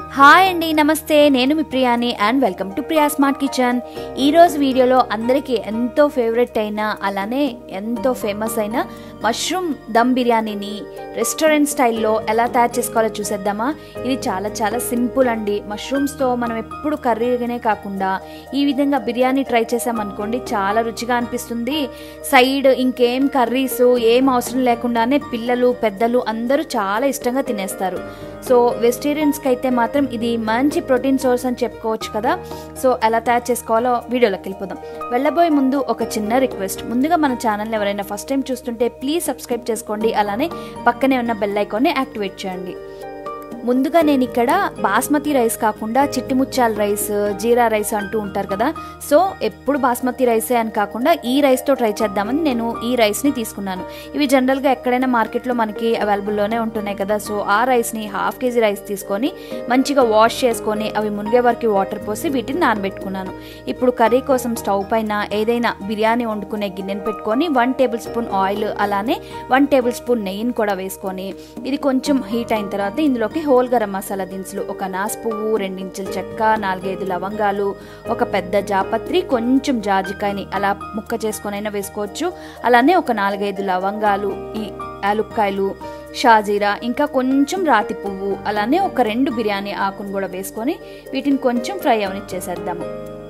hi అండి నమస్తే నేను మీ ప్రియాని and welcome to Priya smart kitchen ఈరోజు వీడియోలో అందరికీ ఎంతో ఫేవరెట్ అయిన అలానే ఎంతో ఫేమస్ అయిన మష్రూమ్ దమ్ బిర్యానీని రెస్టారెంట్ స్టైల్లో ఎలా తయారు చేసుకోవాలో చూసేద్దామా ఇది చాలా చాలా సింపుల్ అండి మష్రూమ్స్తో మనం ఎప్పుడు కర్రీగానే కాకుండా ఈ విధంగా బిర్యానీ ట్రై చేసామనుకోండి చాలా రుచిగా అనిపిస్తుంది సైడ్ ఇంకేం కర్రీస్ ఏం అవసరం లేకుండానే పిల్లలు పెద్దలు అందరూ చాలా ఇష్టంగా తినేస్తారు సో వెజిటేరియన్స్కి అయితే మాత్రం ఇది మంచి ప్రోటీన్ సోర్స్ అని చెప్పుకోవచ్చు కదా సో ఎలా తయారు చేసుకోవాలో వీడియోలోకి వెళ్ళిపోదాం వెళ్ళబోయే ముందు ఒక చిన్న రిక్వెస్ట్ ముందుగా మన ఛానల్ని ఎవరైనా ఫస్ట్ టైం చూస్తుంటే ప్లీజ్ సబ్స్క్రైబ్ చేసుకోండి అలానే పక్కనే ఉన్న బెల్ ఐకాన్ని యాక్టివేట్ చేయండి ముందుగా నేను ఇక్కడ బాస్మతి రైస్ కాకుండా చిట్టిముచ్చాల రైస్ జీరా రైస్ అంటూ ఉంటారు కదా సో ఎప్పుడు బాస్మతి రైసే అని కాకుండా ఈ రైస్తో ట్రై చేద్దామని నేను ఈ రైస్ని తీసుకున్నాను ఇవి జనరల్గా ఎక్కడైనా మార్కెట్లో మనకి అవైలబుల్లోనే ఉంటున్నాయి కదా సో ఆ రైస్ని హాఫ్ కేజీ రైస్ తీసుకొని మంచిగా వాష్ చేసుకొని అవి మునిగే వరకు వాటర్ పోసి వీటిని నానబెట్టుకున్నాను ఇప్పుడు కర్రీ కోసం స్టవ్ పైన ఏదైనా బిర్యానీ వండుకునే గిన్నెను పెట్టుకొని వన్ టేబుల్ స్పూన్ ఆయిల్ అలానే వన్ టేబుల్ స్పూన్ నెయ్యిని కూడా వేసుకొని ఇది కొంచెం హీట్ అయిన తర్వాత ఇందులోకి హోల్ గరం మసాలా దినుసులు ఒక నాస్ పువ్వు రెండించుల చెక్క నాలుగైదు లవంగాలు ఒక పెద్ద జాపత్రి కొంచెం జాజికాయని అలా ముక్క చేసుకొనైనా వేసుకోవచ్చు అలానే ఒక నాలుగైదు లవంగాలు ఈ యాలుక్కాయలు షాజీరా ఇంకా కొంచెం రాతి పువ్వు అలానే ఒక రెండు బిర్యానీ ఆకును కూడా వేసుకొని వీటిని కొంచెం ఫ్రై అవనిచ్చేసేద్దాము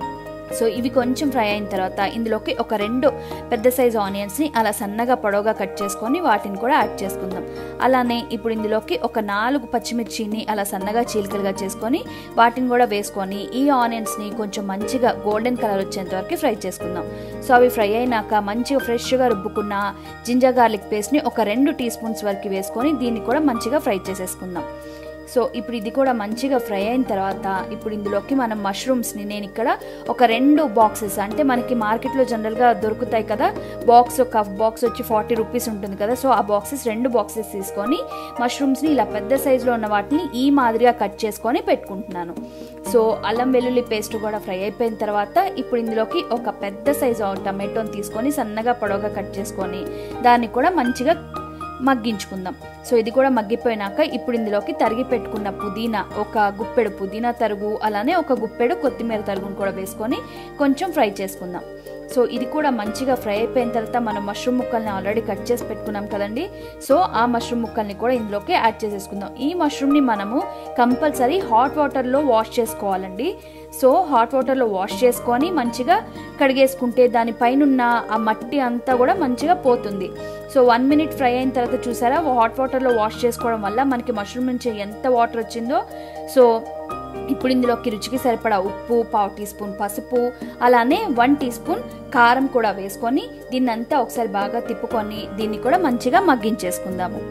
సో ఇవి కొంచెం ఫ్రై అయిన తర్వాత ఇందులోకి ఒక రెండు పెద్ద సైజు ఆనియన్స్ని అలా సన్నగా పొడవుగా కట్ చేసుకొని వాటిని కూడా యాడ్ చేసుకుందాం అలానే ఇప్పుడు ఇందులోకి ఒక నాలుగు పచ్చిమిర్చిని అలా సన్నగా చీలికలుగా చేసుకొని వాటిని కూడా వేసుకొని ఈ ఆనియన్స్ని కొంచెం మంచిగా గోల్డెన్ కలర్ వచ్చేంత వరకు ఫ్రై చేసుకుందాం సో అవి ఫ్రై అయినాక మంచిగా ఫ్రెష్గా రుబ్బుకున్న జింజర్ గార్లిక్ పేస్ట్ని ఒక రెండు టీ స్పూన్స్ వరకు వేసుకొని దీన్ని కూడా మంచిగా ఫ్రై చేసేసుకుందాం సో ఇప్పుడు ఇది కూడా మంచిగా ఫ్రై అయిన తర్వాత ఇప్పుడు ఇందులోకి మనం మష్రూమ్స్ని నేను ఇక్కడ ఒక రెండు బాక్సెస్ అంటే మనకి మార్కెట్లో జనరల్గా దొరుకుతాయి కదా బాక్స్ ఒక బాక్స్ వచ్చి ఫార్టీ రూపీస్ ఉంటుంది కదా సో ఆ బాక్సెస్ రెండు బాక్సెస్ తీసుకొని మష్రూమ్స్ని ఇలా పెద్ద సైజులో ఉన్న వాటిని ఈ మాదిరిగా కట్ చేసుకొని పెట్టుకుంటున్నాను సో అల్లం వెల్లుల్లి పేస్ట్ కూడా ఫ్రై అయిపోయిన తర్వాత ఇప్పుడు ఇందులోకి ఒక పెద్ద సైజు టమాటోని తీసుకొని సన్నగా పొడవుగా కట్ చేసుకొని దాన్ని కూడా మంచిగా మగ్గించుకుందాం సో ఇది కూడా మగ్గిపోయినాక ఇప్పుడు ఇందులోకి తరిగి పెట్టుకున్న పుదీనా ఒక గుప్పెడు పుదీనా తరుగు అలానే ఒక గుప్పెడు కొత్తిమీర తరుగును కూడా వేసుకొని కొంచెం ఫ్రై చేసుకుందాం సో ఇది కూడా మంచిగా ఫ్రై అయిపోయిన తర్వాత మనం మష్రూమ్ ముక్కల్ని ఆల్రెడీ కట్ చేసి పెట్టుకున్నాం కదండి సో ఆ మష్రూమ్ ముక్కల్ని కూడా ఇందులోకి యాడ్ చేసేసుకుందాం ఈ మష్రూమ్ని మనము కంపల్సరీ హాట్ వాటర్లో వాష్ చేసుకోవాలండి సో హాట్ వాటర్లో వాష్ చేసుకొని మంచిగా కడిగేసుకుంటే దానిపైన ఆ మట్టి అంతా కూడా మంచిగా పోతుంది సో వన్ మినిట్ ఫ్రై అయిన తర్వాత చూసారా హాట్ వాటర్లో వాష్ చేసుకోవడం వల్ల మనకి మష్రూమ్ నుంచి ఎంత వాటర్ వచ్చిందో సో ఇప్పుడు ఇందులోకి రుచికి సరిపడా ఉప్పు పావు టీ స్పూన్ పసుపు అలానే వన్ టీ స్పూన్ కారం కూడా వేసుకొని దీన్ని అంతా ఒకసారి బాగా తిప్పుకొని దీన్ని కూడా మంచిగా మగ్గించేసుకుందాము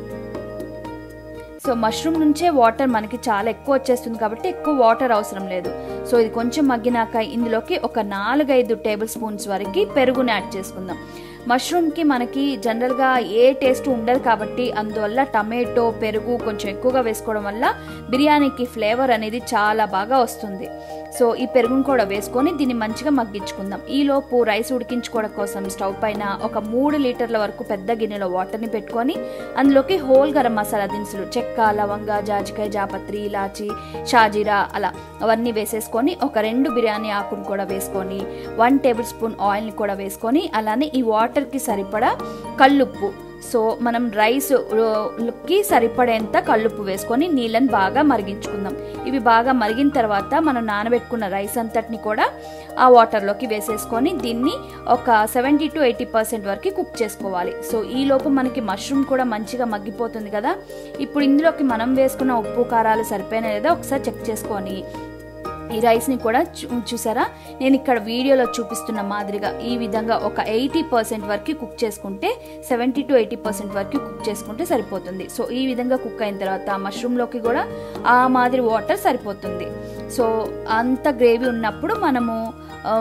సో మష్రూమ్ నుంచే వాటర్ మనకి చాలా ఎక్కువ వచ్చేస్తుంది కాబట్టి ఎక్కువ వాటర్ అవసరం లేదు సో ఇది కొంచెం మగ్గినాక ఇందులోకి ఒక నాలుగైదు టేబుల్ స్పూన్స్ వరకు పెరుగుని యాడ్ చేసుకుందాం మష్రూమ్కి మనకి జనరల్గా ఏ టేస్ట్ ఉండదు కాబట్టి అందువల్ల టమాటో పెరుగు కొంచెం ఎక్కువగా వేసుకోవడం వల్ల బిర్యానీకి ఫ్లేవర్ అనేది చాలా బాగా వస్తుంది సో ఈ పెరుగును కూడా వేసుకొని దీన్ని మంచిగా మగ్గించుకుందాం ఈలోపు రైస్ ఉడికించుకోవడం కోసం స్టవ్ పైన ఒక మూడు లీటర్ల వరకు పెద్ద గిన్నెలో వాటర్ని పెట్టుకొని అందులోకి హోల్ గరం మసాలా దినుసులు చెక్క లవంగ జాజికాయ జాపత్రి ఇలాచి షాజీరా అలా అవన్నీ వేసేసుకొని ఒక రెండు బిర్యానీ ఆకును కూడా వేసుకొని వన్ టేబుల్ స్పూన్ ఆయిల్ని కూడా వేసుకొని అలానే ఈ వాటర్కి సరిపడా కల్లుప్పు సో మనం రైస్ కి సరిపడేంత కల్లుప్పు వేసుకొని నీళ్ళని బాగా మరిగించుకుందాం ఇవి బాగా మరిగిన తర్వాత మనం నానబెట్టుకున్న రైస్ అంతటిని కూడా ఆ వాటర్లోకి వేసేసుకొని దీన్ని ఒక సెవెంటీ టు ఎయిటీ పర్సెంట్ వరకు కుక్ చేసుకోవాలి సో ఈ లోపు మనకి మష్రూమ్ కూడా మంచిగా మగ్గిపోతుంది కదా ఇప్పుడు ఇందులోకి మనం వేసుకున్న ఉప్పు కారాలు సరిపోయినా లేదా ఒకసారి చెక్ చేసుకొని ఈ రైస్ని కూడా చూసారా నేను ఇక్కడ వీడియోలో చూపిస్తున్న మాదిరిగా ఈ విధంగా ఒక ఎయిటీ పర్సెంట్ వరకు కుక్ చేసుకుంటే సెవెంటీ టు ఎయిటీ పర్సెంట్ వరకు కుక్ చేసుకుంటే సరిపోతుంది సో ఈ విధంగా కుక్ అయిన తర్వాత మష్రూమ్లోకి కూడా ఆ మాదిరి వాటర్ సరిపోతుంది సో అంత గ్రేవీ ఉన్నప్పుడు మనము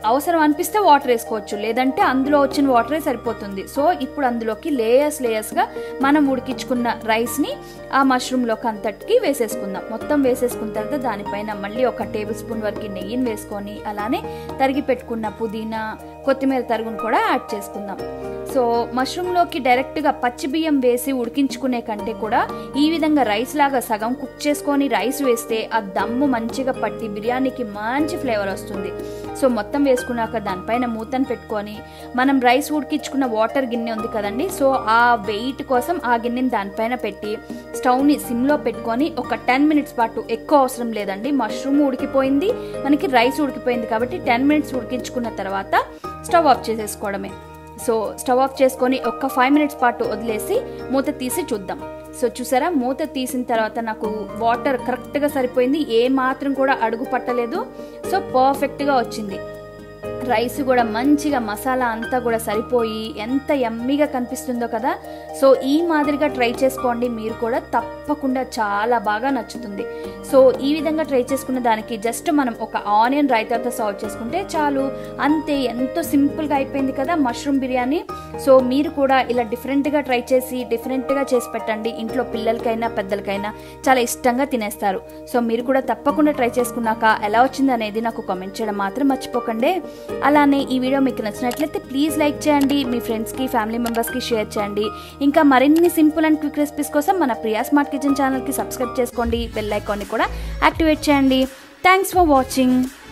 అవసరం అనిపిస్తే వాటర్ వేసుకోవచ్చు లేదంటే అందులో వచ్చిన వాటరే సరిపోతుంది సో ఇప్పుడు అందులోకి లేయర్స్ లేయర్స్గా మనం ఉడికించుకున్న రైస్ని ఆ మష్రూమ్లోకి అంతటికి వేసేసుకుందాం మొత్తం వేసేసుకున్న తర్వాత దానిపైన మళ్ళీ ఒక టేబుల్ స్పూన్ వరకు నెయ్యిని వేసుకొని అలానే తరిగి పెట్టుకున్న పుదీనా కొత్తిమీర తరుగును కూడా యాడ్ చేసుకుందాం సో మష్రూమ్లోకి డైరెక్ట్గా పచ్చి బియ్యం వేసి ఉడికించుకునే కంటే కూడా ఈ విధంగా రైస్ లాగా సగం కుక్ చేసుకొని రైస్ వేస్తే ఆ దమ్ము మంచిగా పట్టి బిర్యానీకి మంచి ఫ్లేవర్ వస్తుంది సో మొత్తం వేసుకున్నాక దానిపైన మూతను పెట్టుకొని మనం రైస్ ఉడికించుకున్న వాటర్ గిన్నె ఉంది కదండి సో ఆ వెయిట్ కోసం ఆ గిన్నెని దానిపైన పెట్టి స్టవ్ని సిమ్లో పెట్టుకొని ఒక టెన్ మినిట్స్ పాటు ఎక్కువ అవసరం లేదండి మష్రూమ్ ఉడికిపోయింది మనకి రైస్ ఉడికిపోయింది కాబట్టి టెన్ మినిట్స్ ఉడికించుకున్న తర్వాత స్టవ్ ఆఫ్ చేసేసుకోవడమే సో స్టవ్ ఆఫ్ చేసుకొని ఒక ఫైవ్ మినిట్స్ పాటు వదిలేసి మూత తీసి చూద్దాం సో చూసారా మూత తీసిన తర్వాత నాకు వాటర్ కరెక్ట్గా సరిపోయింది ఏ మాత్రం కూడా అడుగు పట్టలేదు సో పర్ఫెక్ట్గా వచ్చింది రైస్ కూడా మంచిగా మసాలా అంతా కూడా సరిపోయి ఎంత ఎమ్మిగా కనిపిస్తుందో కదా సో ఈ మాదిరిగా ట్రై చేసుకోండి మీరు కూడా తప్పకుండా చాలా బాగా నచ్చుతుంది సో ఈ విధంగా ట్రై చేసుకున్న దానికి జస్ట్ మనం ఒక ఆనియన్ రైతాతో సర్వ్ చేసుకుంటే చాలు అంతే ఎంతో సింపుల్గా అయిపోయింది కదా మష్రూమ్ బిర్యానీ సో మీరు కూడా ఇలా డిఫరెంట్గా ట్రై చేసి డిఫరెంట్గా చేసి పెట్టండి ఇంట్లో పిల్లలకైనా పెద్దలకైనా చాలా ఇష్టంగా తినేస్తారు సో మీరు కూడా తప్పకుండా ట్రై చేసుకున్నాక ఎలా వచ్చింది అనేది నాకు కామెంట్ చేయడం మాత్రం మర్చిపోకండి అలానే ఈ వీడియో మీకు నచ్చినట్లయితే ప్లీజ్ లైక్ చేయండి మీ ఫ్రెండ్స్కి ఫ్యామిలీ మెంబర్స్కి షేర్ చేయండి ఇంకా మరిన్ని సింపుల్ అండ్ క్విక్ రెసిపీస్ కోసం మన ప్రియా స్మార్ట్ కిచెన్ ఛానల్కి సబ్స్క్రైబ్ చేసుకోండి బెల్ ఐకాన్ని కూడా యాక్టివేట్ చేయండి థ్యాంక్స్ ఫర్ వాచింగ్